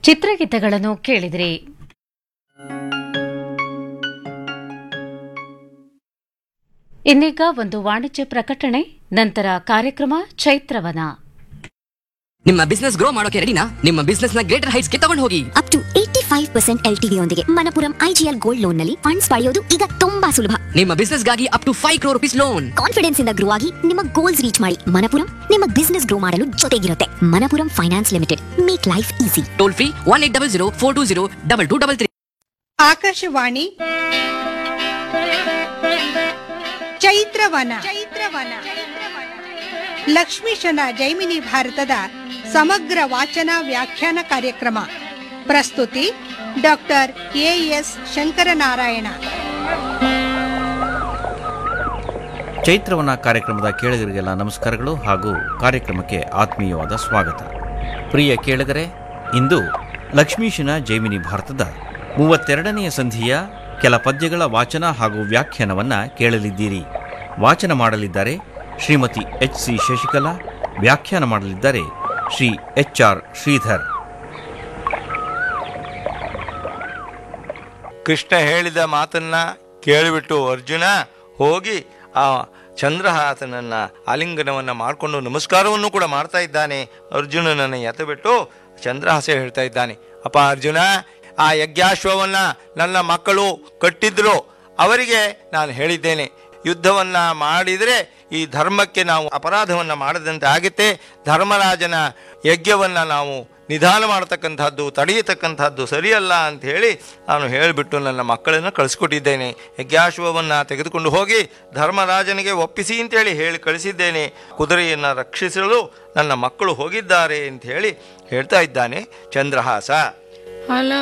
ಚಿತ್ರಗೀತೆಗಳನ್ನು ಕೇಳಿದ್ರಿ ಇನ್ನೀಗ ಒಂದು ವಾಣಿಜ್ಯ ಪ್ರಕಟಣೆ ನಂತರ ಕಾರ್ಯಕ್ರಮ ಚೈತ್ರವನ ನಿಮ್ಮ ಬಿಸ್ನೆಸ್ ಗ್ರೋ ಮಾಡೋಕೆ ರೆಡಿನಾ ನಿಮ್ಮ ಬಿಸ್ನೆಸ್ ನ ಗ್ರೇಟರ್ ಹೈಟ್ಸ್ ಗೆ ತಗೊಂಡು ಹೋಗಿ up to eighty five percent L ಯೊಂದಿಗೆ ಮನಪುರಂ ಐಜಿಎಲ್ ಗೋಲ್ಡ್ ಲೋನ್ ನಲ್ಲಿ ಫಂಡ್ಸ್ ಪಡೆಯೋದು ಈಗ ತುಂಬಾ ಸುಲಭ ನಿಮ್ಮ ಬಿಸ್ನೆಸ್ ಗಾಗಿ up to five crore rupees loan confidence ಇಂದ ಗ್ರೋ ಆಗಿ ನಿಮ್ಮ ಗೋಲ್ಸ್ ರೀಚ್ ಮಾಡಿ ಮನಪುರಂ ನಿಮ್ಮ ಬಿಸ್ನೆಸ್ ಗ್ರೋ ಮಾಡಲು ಜೊತೆಗಿರುತ್ತೆ Manappuram finance limited make life easy toll free one eight double zero four two zero double two double three Akashvani Chaitravana Chaitravana ಲಕ್ಷ್ಮೀಶನ ಜೈಮಿನಿ ಭಾರತದ ಸಮಗ್ರ ವಾಚನ ವ್ಯಾಖ್ಯಾನ ಕಾರ್ಯಕ್ರಮ ಪ್ರಸ್ತುತಿ ಡಾಕ್ಟರ್ ಎ ಎಸ್ ಶಂಕರನಾರಾಯಣ ಚೈತ್ರವನ ಕಾರ್ಯಕ್ರಮದ ಕೇಳುಗರಿಗೆಲ್ಲ ನಮಸ್ಕಾರಗಳು ಹಾಗೂ ಕಾರ್ಯಕ್ರಮಕ್ಕೆ ಆತ್ಮೀಯವಾದ ಸ್ವಾಗತ ಪ್ರಿಯ ಕೇಳುಗರೆ ಇಂದು ಲಕ್ಷ್ಮೀಶನ ಜೈಮಿನಿ ಭಾರತದ ಮೂವತ್ತೆರಡನೆಯ ಸಂಧಿಯ ಕೆಲ ಪದ್ಯಗಳ ವಾಚನ ಹಾಗೂ ವ್ಯಾಖ್ಯಾನವನ್ನು ಕೇಳಲಿದ್ದೀರಿ ವಾಚನ ಮಾಡಲಿದ್ದಾರೆ ಶ್ರೀಮತಿ ಎಚ್ ಸಿ ಶಶಿಕಲಾ ವ್ಯಾಖ್ಯಾನ ಮಾಡಲಿದ್ದಾರೆ ಶ್ರೀ ಎಚ್ ಆರ್ ಶ್ರೀಧರ್ ಕೃಷ್ಣ ಹೇಳಿದ ಮಾತನ್ನ ಕೇಳಿಬಿಟ್ಟು ಅರ್ಜುನ ಹೋಗಿ ಆ ಚಂದ್ರಹಾಸನನ್ನ ಆಲಿಂಗನವನ್ನ ಮಾಡಿಕೊಂಡು ನಮಸ್ಕಾರವನ್ನು ಕೂಡ ಮಾಡ್ತಾ ಇದ್ದಾನೆ ಅರ್ಜುನನನ್ನು ಎತ್ತಬಿಟ್ಟು ಚಂದ್ರಹಾಸ ಹೇಳ್ತಾ ಇದ್ದಾನೆ ಅಪ್ಪ ಅರ್ಜುನ ಆ ಯಜ್ಞಾಶ್ವವನ್ನ ನನ್ನ ಮಕ್ಕಳು ಕಟ್ಟಿದ್ರು ಅವರಿಗೆ ನಾನು ಹೇಳಿದ್ದೇನೆ ಯುದ್ಧವನ್ನ ಮಾಡಿದರೆ ಈ ಧರ್ಮಕ್ಕೆ ನಾವು ಅಪರಾಧವನ್ನ ಮಾಡದಂತೆ ಆಗುತ್ತೆ ಧರ್ಮರಾಜನ ಯಜ್ಞವನ್ನ ನಾವು ನಿಧಾನ ಮಾಡತಕ್ಕಂಥದ್ದು ತಡೆಯತಕ್ಕಂಥದ್ದು ಸರಿಯಲ್ಲ ಅಂತ ಹೇಳಿ ನಾನು ಹೇಳಿಬಿಟ್ಟು ನನ್ನ ಮಕ್ಕಳನ್ನು ಕಳಿಸ್ಕೊಟ್ಟಿದ್ದೇನೆ ಯಜ್ಞಾಶ್ವವನ್ನು ತೆಗೆದುಕೊಂಡು ಹೋಗಿ ಧರ್ಮರಾಜನಿಗೆ ಒಪ್ಪಿಸಿ ಅಂತೇಳಿ ಹೇಳಿ ಕಳಿಸಿದ್ದೇನೆ ಕುದುರೆಯನ್ನು ರಕ್ಷಿಸಲು ನನ್ನ ಮಕ್ಕಳು ಹೋಗಿದ್ದಾರೆ ಅಂತ ಹೇಳಿ ಹೇಳ್ತಾ ಇದ್ದಾನೆ ಚಂದ್ರಹಾಸ ಅಲ